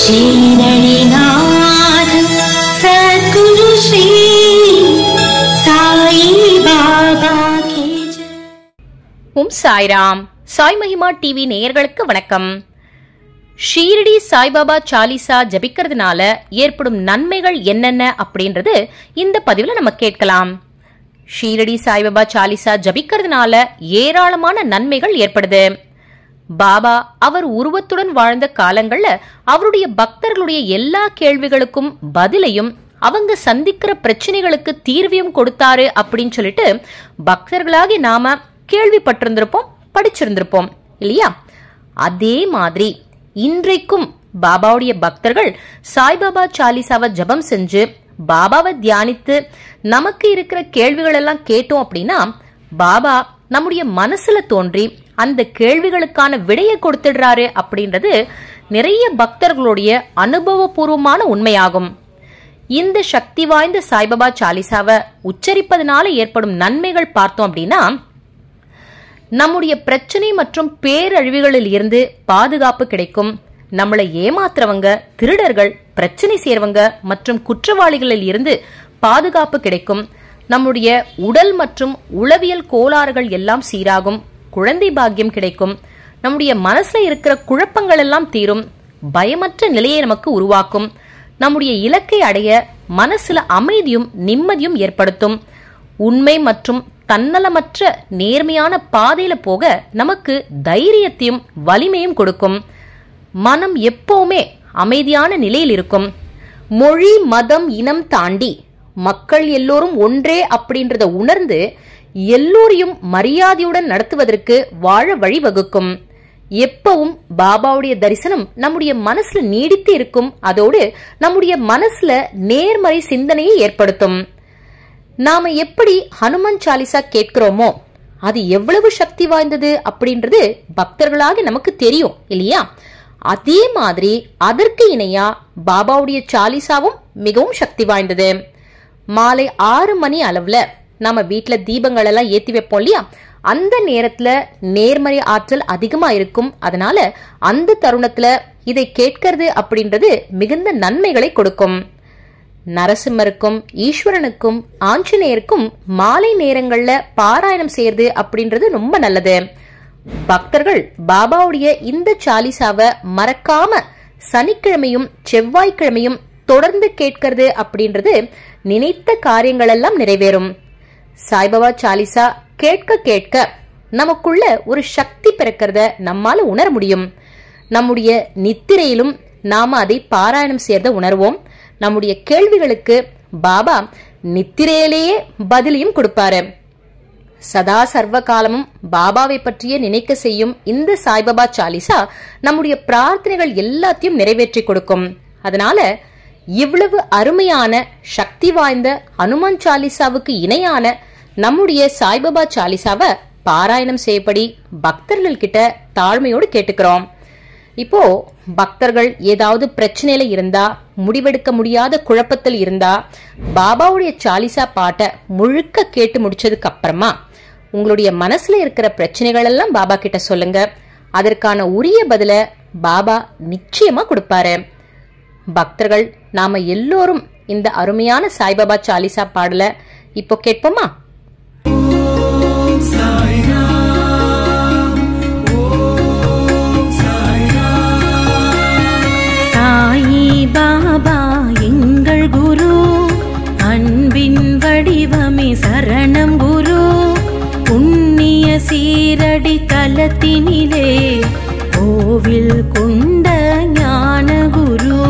श्रीनलिनाथ सद्गुरु श्री साई बाबा की जय உம் சாய்ராம் சாய் மகிமா டிவி நேயர்களுக்கு வணக்கம் ஷீரடி சாய்பாபா சாலிசா ஜபிக்கிறதுனால ஏற்படும் நன்மைகள் என்னென்ன அப்படின்றது இந்த பதிவுல நம்ம கேட்கலாம் ஷீரடி சாய்பாபா சாலிசா ஜபிக்கிறதுனால ஏராளமான நன்மைகள் ஏற்படுது பாபா அவர் உருவத்துடன் வாழ்ந்த காலங்கள்ல அவருடைய பக்தர்களுடைய எல்லா கேள்விகளுக்கும் பதிலையும் அவங்க சந்திக்கிற பிரச்சனைகளுக்கு தீர்வையும் கொடுத்தாரு அப்படின்னு சொல்லிட்டு பக்தர்களாகி நாம கேள்விப்பட்டிருந்திருப்போம் படிச்சிருந்திருப்போம் இல்லையா அதே மாதிரி இன்றைக்கும் பாபாவுடைய பக்தர்கள் சாய்பாபா சாலிசாவை ஜபம் செஞ்சு பாபாவை தியானித்து நமக்கு இருக்கிற கேள்விகள் எல்லாம் கேட்டோம் அப்படின்னா பாபா நம்முடைய மனசுல தோன்றி அந்த கேள்விகளுக்கான விடையை கொடுத்துடுறாரு அப்படின்றது நிறைய பக்தர்களுடைய அனுபவபூர்வமான உண்மையாகும் இந்த சக்தி வாய்ந்த சாய்பாபா சாலிசாவை உச்சரிப்பதனால ஏற்படும் நன்மைகள் பார்த்தோம் அப்படின்னா நம்முடைய பிரச்சனை மற்றும் பேரழிவுகளில் இருந்து பாதுகாப்பு கிடைக்கும் நம்மளை ஏமாத்துறவங்க திருடர்கள் பிரச்சனை செய்றவங்க மற்றும் குற்றவாளிகளில் இருந்து பாதுகாப்பு கிடைக்கும் நம்முடைய உடல் மற்றும் உளவியல் கோளாறுகள் எல்லாம் சீராகும் குழந்தை பாக்கியம் கிடைக்கும் நம்முடைய மனசுல இருக்கிற குழப்பங்கள் எல்லாம் தீரும் பயமற்ற நிலையை நமக்கு உருவாக்கும் நம்முடைய இலக்கை அடைய மனசுல அமைதியும் நிம்மதியும் ஏற்படுத்தும் உண்மை மற்றும் தன்னலமற்ற நேர்மையான பாதையில போக நமக்கு தைரியத்தையும் வலிமையும் கொடுக்கும் மனம் எப்பவுமே அமைதியான நிலையில் இருக்கும் மொழி மதம் இனம் தாண்டி மக்கள் எல்லோரும் ஒன்றே அப்படின்றத உணர்ந்து எல்லோரையும் மரியாதையுடன் நடத்துவதற்கு வாழ வழிவகுக்கும் எப்பவும் பாபாவுடைய தரிசனம் நம்முடைய மனசுல நீடித்து இருக்கும் அதோடு நம்முடைய மனசுல நேர்மறை சிந்தனையை ஏற்படுத்தும் நாம எப்படி ஹனுமன் சாலிசா கேட்கிறோமோ அது எவ்வளவு சக்தி வாய்ந்தது அப்படின்றது பக்தர்களாக நமக்கு தெரியும் இல்லையா அதே மாதிரி அதற்கு இணையா பாபாவுடைய சாலிசாவும் மிகவும் சக்தி வாய்ந்தது மாலை ஆறு மணி அளவுல நம்ம வீட்ல தீபங்கள் எல்லாம் ஏத்தி வைப்போம் இல்லையா அந்த நேரத்துல நேர்மறை ஆற்றல் அதிகமா இருக்கும் அதனால அந்த தருணத்துல இதை கேட்கறது அப்படின்றது மிகுந்த நன்மைகளை கொடுக்கும் நரசிம்மருக்கும் ஈஸ்வரனுக்கும் ஆஞ்சநேயருக்கும் மாலை நேரங்கள்ல பாராயணம் செய்யறது அப்படின்றது ரொம்ப நல்லது பக்தர்கள் பாபாவுடைய இந்த சாலிசாவை மறக்காம சனிக்கிழமையும் செவ்வாய்க்கிழமையும் தொடர்ந்து கேட்கறது அப்படின்றது நினைத்த காரியங்கள் எல்லாம் நிறைவேறும் சாய்பாபா சாலிசா கேட்க கேட்க நமக்குள்ள ஒரு சக்தி பிறக்கிறத நம்மால உணர முடியும் நம்முடைய நித்திரையிலும் நாம அதை பாராயணம் செய்யறத உணர்வோம் நம்முடைய கேள்விகளுக்கு பாபா நித்திரையிலேயே பதிலையும் கொடுப்பாரு சதா சர்வ காலமும் பாபாவை பற்றிய நினைக்க செய்யும் இந்த சாய்பாபா சாலிசா நம்முடைய பிரார்த்தனைகள் எல்லாத்தையும் நிறைவேற்றி கொடுக்கும் அதனால இவ்வளவு அருமையான சக்தி வாய்ந்த ஹனுமான் சாலிசாவுக்கு இணையான நம்முடைய சாய்பாபா சாலிசாவை பாராயணம் செய்யப்படி பக்தர்கள் கிட்ட தாழ்மையோடு கேட்டுக்கிறோம் இப்போ பக்தர்கள் ஏதாவது பிரச்சனையில இருந்தா முடிவெடுக்க முடியாத குழப்பத்தில் இருந்தா பாபாவுடைய சாலிசா பாட்டை முழுக்க கேட்டு முடிச்சதுக்கு அப்புறமா உங்களுடைய மனசுல இருக்கிற பிரச்சனைகள் எல்லாம் பாபா கிட்ட சொல்லுங்க அதற்கான உரிய பதில பாபா நிச்சயமா கொடுப்பாரு பக்தர்கள் நாம எல்லோரும் இந்த அருமையான சாய்பாபா சாலிசா பாடல இப்போ கேட்போமா சாயி பாபா எங்கள் குரு அன்பின் வடிவமே சரணம் குரு புண்ணிய சீரடி தலத்தினிலே கோவில் கொண்ட ஞான குரு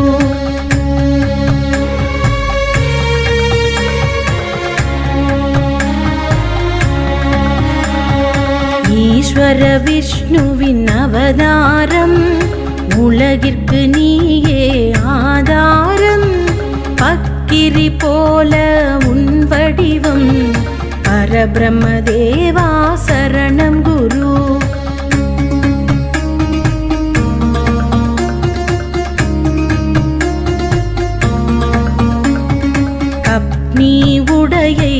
ஈஸ்வர விஷ்ணுவின் அவதாரம் உலகிற்கு நீயே ஆதாரம் பக்கிரி போல உன் வடிவம் பரபிரம்ம தேவா சரணம் குரு கப்னி உடையை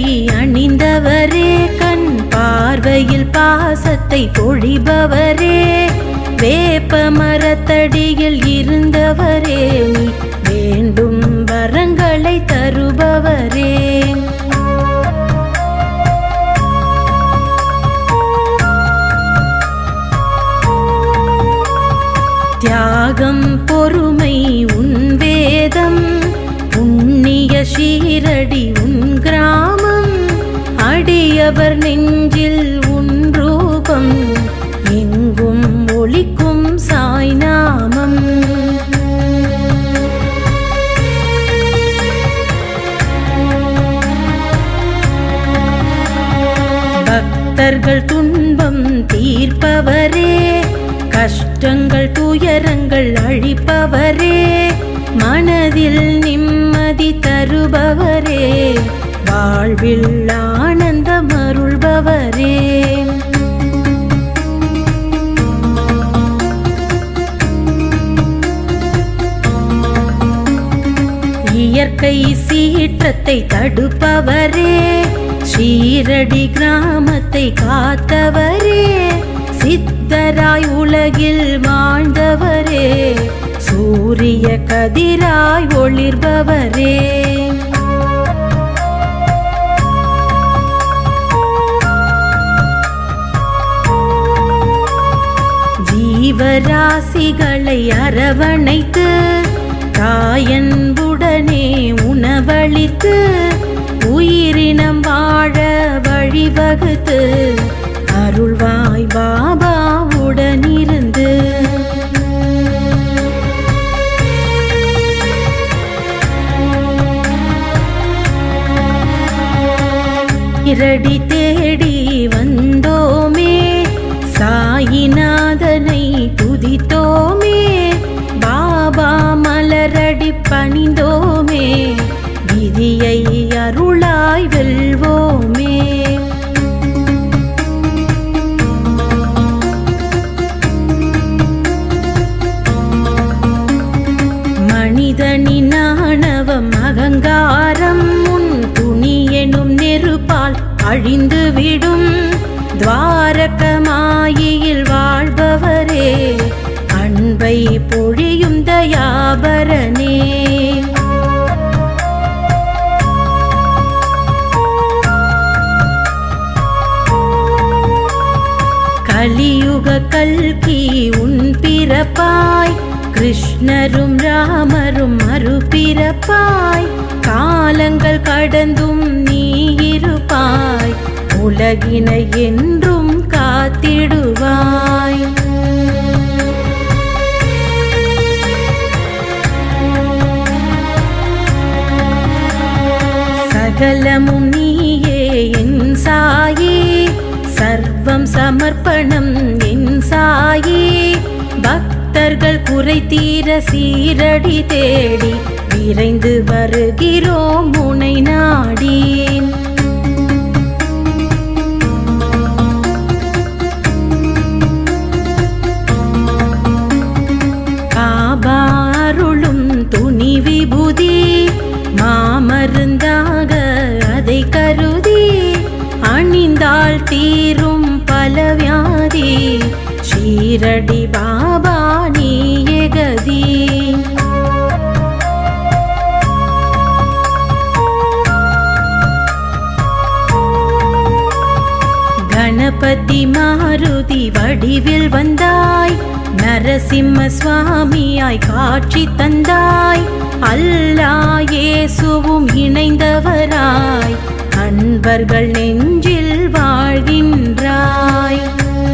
அணிந்தவரே கண் பார்வையில் பாசத்தை பொழிபவரே வேப்ப மரத்தடியில் இருந்தவரே நீ வேண்டும் வரங்களை தருபவரே தியாகம் பொறுமை உன் வேதம் புண்ணிய ஷீரடி உன் கிராமம் அடியவர் நெஞ்சில் உன் ரூபம் எங்கும் ஒளிக்கும் சாய்நாமம் பக்தர்கள் துன்பம் தீர்ப்பவரே கஷ்டங்கள் துயரங்கள் அழிப்பவரே மனதில் நிம்மதி தருபவரே வாழ்வில் ஆனந்தம் அருள்பவரே இயற்கை சீற்றத்தை தடுப்பவரே ஷீரடி கிராமத்தை காத்தவரே சித்தராய் உலகில் வாழ்ந்தவரே சூரிய கதிராய் ஒளிர்பவரே ஜீவராசிகளை அரவணைத்து தாயன்புடனே உணவளித்து உயிரினம் வாழ வழிவகுத்து அருள்வாய் பாபா உடனிருந்து இரடி தேடி வந்தோமே சாயிநாதனை துதித்தோமே பாபா மலரடி பணிந்தோமே விதியை அருளாய் வெல்வோமே மனிதனின் ஆணவம் அகங்காரம் உன் துணி எனும் நெருப்பால் அழிந்துவிடும் துவாரகமாயியில் வாழ்பவரே அன்பை பொழியும் தயாபரனே கலியுக கல்கி உன் பிறப்பாய் கிருஷ்ணரும் ராமரும் மறுபிறப்பாய் காலங்கள் கடந்தும் நீ இருப்பாய் உலகினை என்றும் காத்திடுவாய் சகலமும் நீயே என் சாயே சர்வம் சமர்ப்பணம் என் சாயே பக்தர்கள் குறை தீர சீரடி தேடி விரைந்து வருகிறோம் முனை நாடேன் பாபா அருளும் துணி விபூதி மாமருந்தாக அதை கருதி அணிந்தால் தீரும் பல வியாதி ஷீரடி பாபா நீயே கதி கணபதி மாருதி வடிவில் வந்தாய் நரசிம்ம சுவாமியாய் காட்சி தந்தாய் அல்லா இயேசுவும் இணைந்தவராய் அன்பர்கள் நெஞ்சில் வாழ்கின்றாய்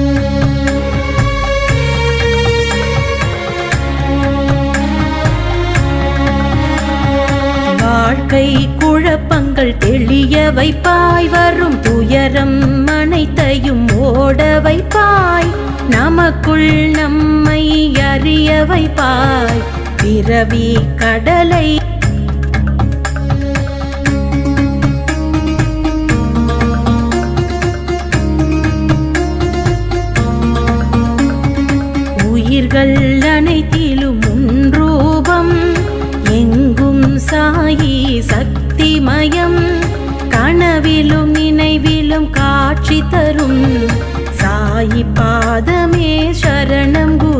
வாழ்க்கை குழப்பங்கள் தெளிய வைப்பாய் வரும் துயரம் அனைத்தையும் ஓட வைப்பாய் நமக்குள் நம்மை அறிய வைப்பாய் பிறவி கடலை உயிர்கள் அனைத்திலும் உன் ரூபம் எங்கும் சாயி சக்திமயம் கனவிலும் நினைவிலும் காட்சி தரும் சாயி பாதமே சரணம் குரு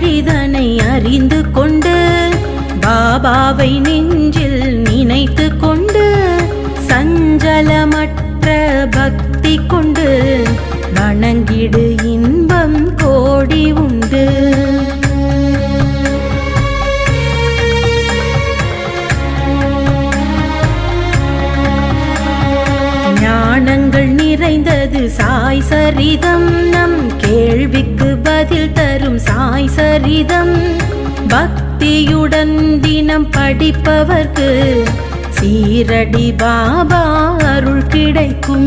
வழிதனை அறிந்து கொண்டு பாபாவை நெஞ்சில் நினைத்து கொண்டு சஞ்சலமற்ற பக்தி கொண்டு வணங்கிடு இன்பம் கோடி உண்டு ஞானங்கள் நிறைந்தது சாய் சரிதம் நம் கேள்விக்கு பதில் தரும் சாய் சரிதம் பக்தியுடன் தினம் படிப்பவர்க்கு சீரடி பாபா அருள் கிடைக்கும்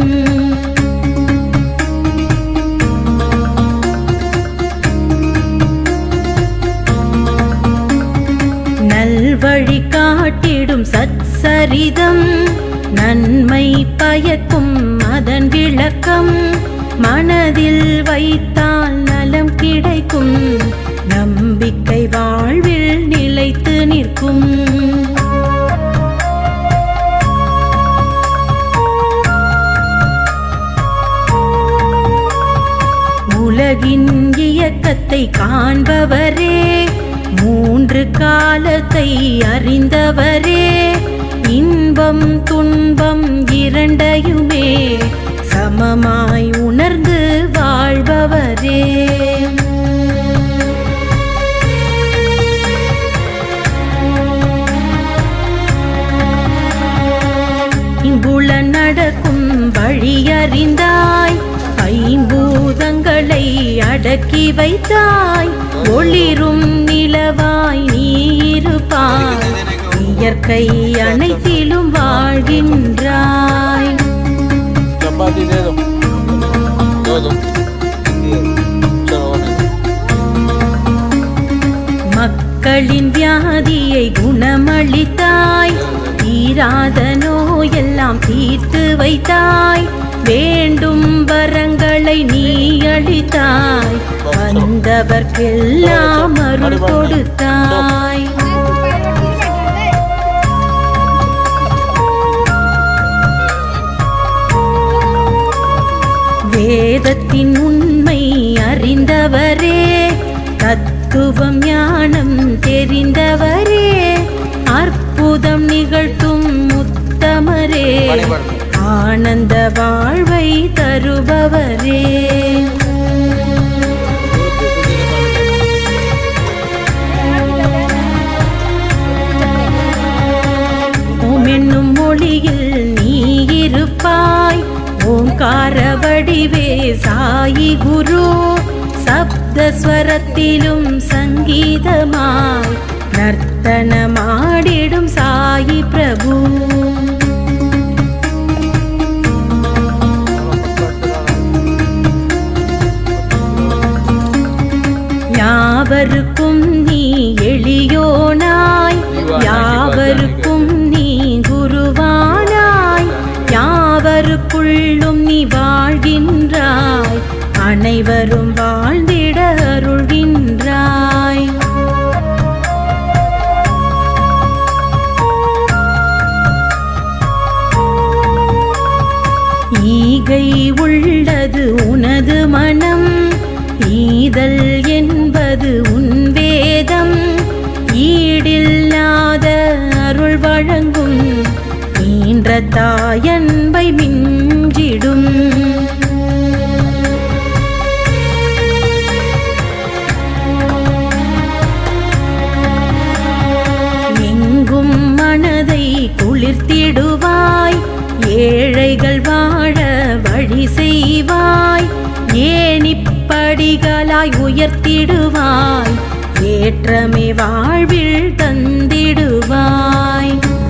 நல்வழி காட்டிடும் சத்சரிதம் நன்மை பயக்கும் அதன் விளக்கம் மனதில் வைத்தால் நலம் கிடைக்கும் நம்பிக்கை வாழ்வில் நிலைத்து நிற்கும் உலகின் இயக்கத்தை காண்பவரே மூன்று காலத்தை அறிந்தவரே இன்பம் துன்பம் இரண்டையுமே சமமாய் உணர்ந்து வாழ்பவரே இங்குள்ள நடக்கும் வழியறிந்தாய் ஐம்பூதங்களை அடக்கி வைத்தாய் ஒளிரும் நிலவாய் நீ இருப்பாய் இயற்கை அனைத்திலும் வாழ்கின்றாய் चपाती दे दो दो दो चलो होने மக்களின் வியாதியை குணமளித்தாய் தீராத நோயெல்லாம் தீர்த்து வைத்தாய் வேண்டும் வரங்களை நீ அளித்தாய் வந்தவர்க்கெல்லாம் அருள் கொடுத்தாய் வேதத்தின் உண்மை அறிந்தவரே தத்துவம் ஞானம் தெரிந்தவரே அற்புதம் நிகழ்த்தும் உத்தமரே ஆனந்த வாழ்வை தருபவரே ஓம் என்னும் மொழியில் நீ இருப்பாய் ஓங்கார வடிவே சாயி குரு சப்தஸ்வரத்திலும் சங்கீதமாய் நர்த்தனமாடிடும் சாயி பிரபு யாவருக்கும் நீ எளியோனாய் யாவருக்கும் நீ குருவானாய் யாவருக்குள்ளும் நீ வாழ்கின்றாய் அனைவரும் வாழ்ந்திட அருள்கின்றாய் ஈகை உள்ளது உனது மனம் ஈதல் என்பது உன் வேதம் ஈடில்லாத அருள் வழங்கும் ஈன்ற தாயன்பை மிஞ்சிடும் எங்கும் மனதை குளிர்த்திடுவாய் ஏழைகள் வாழ வழி செய்வாய் ஏணிப்படிகளாய் உயர்த்திடுவாய் ஏற்றமே வாழ்வில் தந்திடுவாய்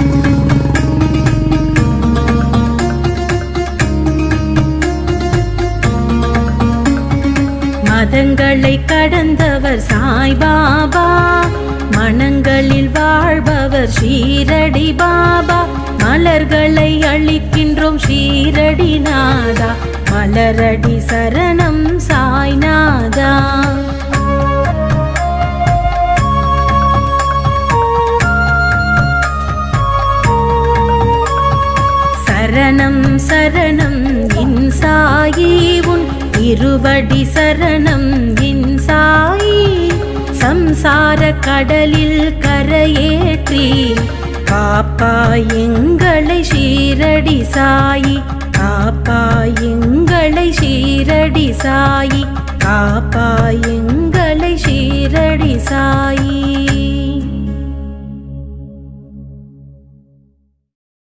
மதங்களை கடந்தவர் சாய்பாபா மனங்களில் வாழ்பவர் ஷீரடி பாபா மலர்களை அளிக்கின்றோம் ஷீரடி நாதா மலரடி சரணம் சாய்நாதா சரணம் சரணம் என் சாயி உன் இருவடி சரணம் என் சாயி சம் சம்சார கடலில் கரையேற்றி காப்பா எங்களை ஷீரடி சாயி காப்பா எங்களை ஷீரடி சாயி காப்பா எங்களை ஷீரடி சாயி